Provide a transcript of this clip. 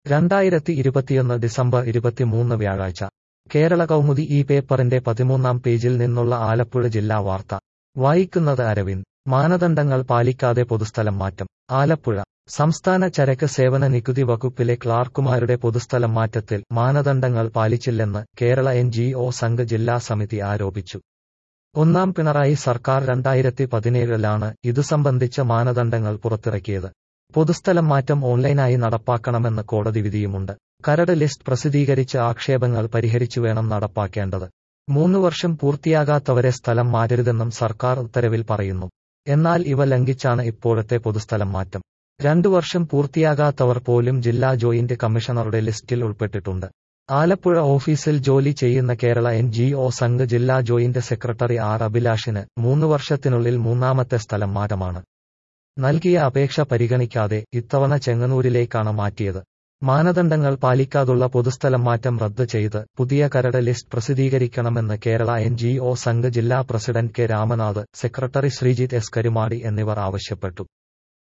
രണ്ടായിരത്തി ഇരുപത്തിയൊന്ന് ഡിസംബർ ഇരുപത്തിമൂന്ന് വ്യാഴാഴ്ച കേരള കൗമുദി ഈ പേപ്പറിന്റെ പതിമൂന്നാം പേജിൽ നിന്നുള്ള ആലപ്പുഴ ജില്ലാ വാർത്ത വായിക്കുന്നത് അരവിന്ദ് മാനദണ്ഡങ്ങൾ പാലിക്കാതെ പൊതുസ്ഥലം മാറ്റം ആലപ്പുഴ സംസ്ഥാന ചരക്ക് സേവന നികുതി വകുപ്പിലെ ക്ലാർക്കുമാരുടെ പൊതുസ്ഥലം മാറ്റത്തിൽ മാനദണ്ഡങ്ങൾ പാലിച്ചില്ലെന്ന് Kerala N G O Sangh ജില്ലാ സമിതി ആരോപിച്ചു ഒന്നാം പിണറായി സർക്കാർ രണ്ടായിരത്തി പതിനേഴിലാണ് ഇതു സംബന്ധിച്ച മാനദണ്ഡങ്ങൾ പുറത്തിറക്കിയത് പൊതുസ്ഥലം മാറ്റം ഓൺലൈനായി നടപ്പാക്കണമെന്ന് കോടതി വിധിയുമുണ്ട് കരട് ലിസ്റ്റ് പ്രസിദ്ധീകരിച്ച് ആക്ഷേപങ്ങൾ പരിഹരിച്ചു വേണം നടപ്പാക്കേണ്ടത് മൂന്ന് വർഷം പൂർത്തിയാകാത്തവരെ സ്ഥലം മാറ്റരുതെന്നും സർക്കാർ ഉത്തരവിൽ പറയുന്നു എന്നാൽ ഇവ ലംഘിച്ചാണ് ഇപ്പോഴത്തെ പൊതുസ്ഥലം മാറ്റം രണ്ടു വർഷം പൂർത്തിയാകാത്തവർ പോലും ജില്ലാ ജോയിന്റ് കമ്മീഷണറുടെ ലിസ്റ്റിൽ ഉൾപ്പെട്ടിട്ടുണ്ട് ആലപ്പുഴ ഓഫീസിൽ ജോലി ചെയ്യുന്ന Kerala N G O Sangh ജില്ലാ ജോയിന്റ് സെക്രട്ടറി ആർ അഭിലാഷിന് മൂന്ന് വർഷത്തിനുള്ളിൽ മൂന്നാമത്തെ സ്ഥലം മാറ്റമാണ് നൽകിയ അപേക്ഷ പരിഗണിക്കാതെ ഇത്തവണ ചെങ്ങന്നൂരിലേക്കാണ് മാറ്റിയത് മാനദണ്ഡങ്ങൾ പാലിക്കാതുള്ള പൊതുസ്ഥലം മാറ്റം റദ്ദ് ചെയ്ത് പുതിയ കരട് ലിസ്റ്റ് പ്രസിദ്ധീകരിക്കണമെന്ന് Kerala N G O Sangh ജില്ലാ president K Ramanath secretary Sreejith S Karumadi എന്നിവർ ആവശ്യപ്പെട്ടു